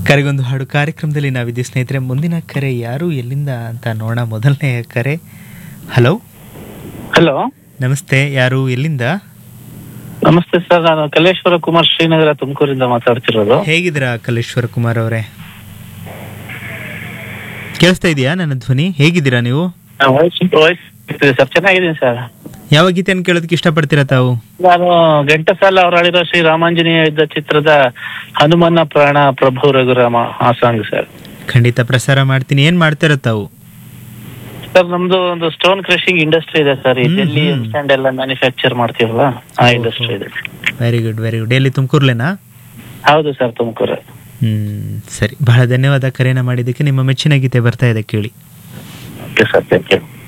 ಕರೆಗೊಂದು ಹಾಡು ಕಾರ್ಯಕ್ರಮದಲ್ಲಿ ನಾವಿದ್ದೀವಿ ಸ್ನೇಹಿತರೆ ಮುಂದಿನ ಕರೆ ಯಾರು ಎಲ್ಲಿಂದ ಅಂತ ನೋಡೋಣ ಮೊದಲನೇ ಕರೆ ಹಲೋ ಹಲೋ ನಮಸ್ತೆ ಯಾರು ಎಲ್ಲಿಂದ ನಮಸ್ತೆ ಸರ್ ನಾನು ಕಲೇಶ್ವರ ಕುಮಾರ್ ಶ್ರೀನಗರ ತುಮಕೂರಿಂದ ಮಾತಾಡ್ತಿರೋದು ಹೇಗಿದ್ದೀರಾ ಕಲೇಶ್ವರ ಕುಮಾರ್ ಅವರೇ ಕೇಳಿಸ್ತಾ ಇದೆಯಾ ನನ್ನ ಧ್ವನಿ ಹೇಗಿದ್ದೀರಾ ನೀವು ವಾಯ್ಸ್ ವಾಯ್ಸ್ ಸರ್ ಚೆನ್ನಾಗಿದ್ದೀನಿ ಸರ್ ಯಾವ ಗೀತೆಯನ್ನು ಕೇಳೋದಕ್ಕೆ ಇಷ್ಟಪಡ್ತೀರಾ ತಾವು ನಾನು ಘಂಟಸಾಲ ಅವ್ರು ಆಳಿರೋ ಶ್ರೀ ರಾಮಾಂಜನೇಯ ಯುದ್ಧ ಚಿತ್ರದ ಹನುಮನ ಪ್ರಾಣ ಪ್ರಭು ರಘುರಾಮ ಆ ಸಾಂಗ್ ಸರ್ ಖಂಡಿತ ಪ್ರಸಾರ ಮಾಡ್ತೀನಿ ಏನ್ ಮಾಡ್ತೀರಾ ತಾವು ಸರ್ ನಮ್ದು ಒಂದು ಸ್ಟೋನ್ ಕ್ರಶಿಂಗ್ ಇಂಡಸ್ಟ್ರಿ ಇದೆ ಸರ್ ಈ ಹ್ಮ್, ಡೆಲ್ಲಿ ಹ್ಮ್. ಸ್ಟ್ಯಾಂಡ್ ಎಲ್ಲ ಮ್ಯಾನುಫ್ಯಾಕ್ಚರ್ ಮಾಡ್ತೀವಲ್ಲ ಆ ಓಹೋ. ಇಂಡಸ್ಟ್ರಿ ಇದೆ ವೆರಿ ಗುಡ್ ವೆರಿ ಗುಡ್ ಎಲ್ಲಿ ತುಮಕೂರ್ಲೇನಾ ಹೌದು ಸರ್ ತುಮಕೂರು ಹ್ಮ್ ಸರಿ ಬಹಳ ಧನ್ಯವಾದ ಕರೆನ ಮಾಡಿದ್ದಕ್ಕೆ ನಿಮ್ಮ ಮೆಚ್ಚಿನ ಗೀತೆ ಬರ್ತಾ ಇದೆ ಕೇಳಿ ಓಕೆ ಸರ್ ಥ್ಯಾಂಕ್ ಯು